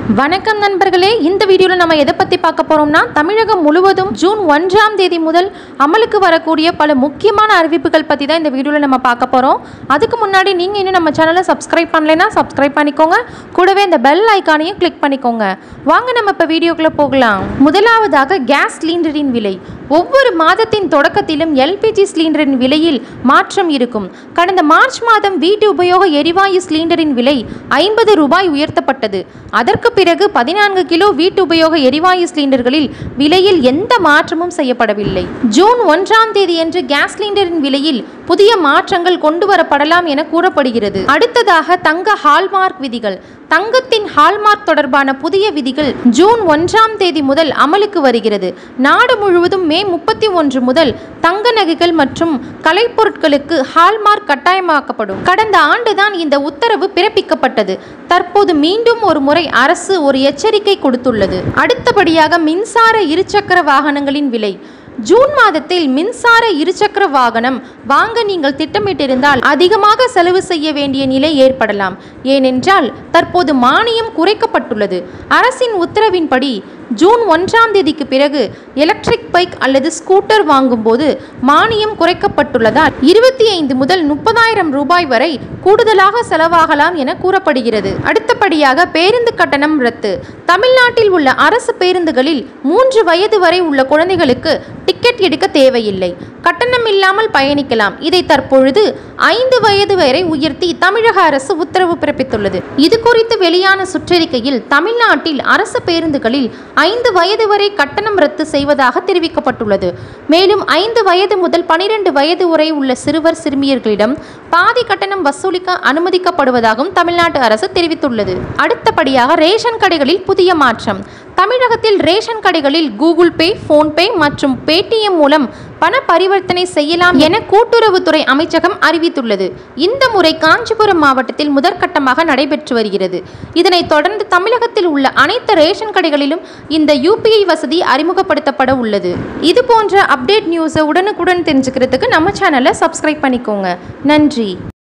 வணக்கம் நண்பர்களே இந்த வீடியோவில் நம்ம எதை பற்றி பார்க்க போகிறோம்னா தமிழகம் முழுவதும் ஜூன் ஒன்றாம் தேதி முதல் அமலுக்கு வரக்கூடிய பல முக்கியமான அறிவிப்புகள் பற்றி தான் இந்த வீடியோவில் நம்ம பார்க்க போகிறோம் அதுக்கு முன்னாடி நீங்கள் இன்னும் நம்ம சேனலை சப்ஸ்கிரைப் பண்ணலைன்னா சப்ஸ்கிரைப் பண்ணிக்கோங்க கூடவே இந்த பெல் ஐக்கானையும் கிளிக் பண்ணிக்கோங்க வாங்க நம்ம இப்போ வீடியோக்குள்ளே போகலாம் முதலாவதாக கேஸ் சிலிண்டரின் விலை ஒவ்வொரு மாதத்தின் தொடக்கத்திலும் எல்பிஜி சிலிண்டரின் விலையில் மாற்றம் இருக்கும் கடந்த மார்ச் மாதம் வீட்டு உபயோக எரிவாயு சிலிண்டரின் விலை ஐம்பது ரூபாய் உயர்த்தப்பட்டது அதற்கு பிறகு பதினான்கு கிலோ வீட்டு உபயோக எரிவாயு சிலிண்டர்களில் விலையில் எந்த மாற்றமும் செய்யப்படவில்லை ஜூன் ஒன்றாம் தேதியன்று கேஸ் சிலிண்டரின் விலையில் புதிய மாற்றங்கள் கொண்டு வரப்படலாம் என கூறப்படுகிறது அடுத்ததாக தங்க ஹால்மார்க் விதிகள் தங்கத்தின் ஹால்மார்க் தொடர்பான புதிய விதிகள் ஜூன் ஒன்றாம் தேதி முதல் அமலுக்கு வருகிறது நாடு முழுவதும் மே முப்பத்தி ஒன்று முதல் தங்க நகைகள் மற்றும் கலைப்பொருட்களுக்கு ஹால்மார்க் கட்டாயமாக்கப்படும் கடந்த ஆண்டுதான் இந்த உத்தரவு பிறப்பிக்கப்பட்டது தற்போது மீண்டும் ஒரு முறை அரசு ஒரு எச்சரிக்கை கொடுத்துள்ளது அடுத்தபடியாக மின்சார இருசக்கர வாகனங்களின் விலை ஜூன் மாதத்தில் மின்சார இருசக்கர வாகனம் வாங்க நீங்கள் திட்டமிட்டிருந்தால் அதிகமாக செலவு செய்ய வேண்டிய நிலை ஏற்படலாம் ஏனென்றால் தற்போது மானியம் குறைக்கப்பட்டுள்ளது அரசின் உத்தரவின்படி ஜூன் ஒன்றாம் தேதிக்கு பிறகு எலக்ட்ரிக் பைக் அல்லது ஸ்கூட்டர் வாங்கும்போது மானியம் குறைக்கப்பட்டுள்ளதால் இருபத்தி ஐந்து முதல் முப்பதாயிரம் ரூபாய் வரை கூடுதலாக செலவாகலாம் என கூறப்படுகிறது அடுத்தபடியாக பேருந்து கட்டணம் ரத்து தமிழ்நாட்டில் உள்ள அரசு பேருந்துகளில் மூன்று வயது வரை உள்ள குழந்தைகளுக்கு டிக்கெட் எடுக்க தேவையில்லை கட்டணம் இல்லாமல் பயணிக்கலாம் இதை தற்பொழுது ஐந்து வயது வரை உயர்த்தி தமிழக அரசு உத்தரவு பிறப்பித்துள்ளது இது குறித்து வெளியான சுற்றறிக்கையில் தமிழ்நாட்டில் அரசு பேருந்துகளில் ஐந்து வயது வரை கட்டணம் ரத்து செய்வதாக தெரிவிக்கப்பட்டுள்ளது மேலும் ஐந்து வயது முதல் பனிரெண்டு வயது வரை உள்ள சிறுவர் சிறுமியர்களிடம் பாதி கட்டணம் வசூலிக்க அனுமதிக்கப்படுவதாகவும் தமிழ்நாட்டு அரசு தெரிவித்துள்ளது அடுத்தபடியாக ரேஷன் கடைகளில் புதிய மாற்றம் தமிழகத்தில் ரேஷன் கடைகளில் கூகுள் பே ஃபோன்பே மற்றும் பேடிஎம் மூலம் பண பரிவர்த்தனை செய்யலாம் என கூட்டுறவுத்துறை அமைச்சகம் அறிவித்துள்ளது இந்த முறை காஞ்சிபுரம் மாவட்டத்தில் முதற்கட்டமாக நடைபெற்று வருகிறது இதனைத் தொடர்ந்து தமிழகத்தில் உள்ள அனைத்து ரேஷன் கடைகளிலும் இந்த யூபிஐ வசதி அறிமுகப்படுத்தப்பட உள்ளது இது போன்ற அப்டேட் நியூஸை உடனுக்குடன் தெரிஞ்சுக்கிறதுக்கு நம்ம சேனலை சப்ஸ்கிரைப் பண்ணிக்கோங்க நன்றி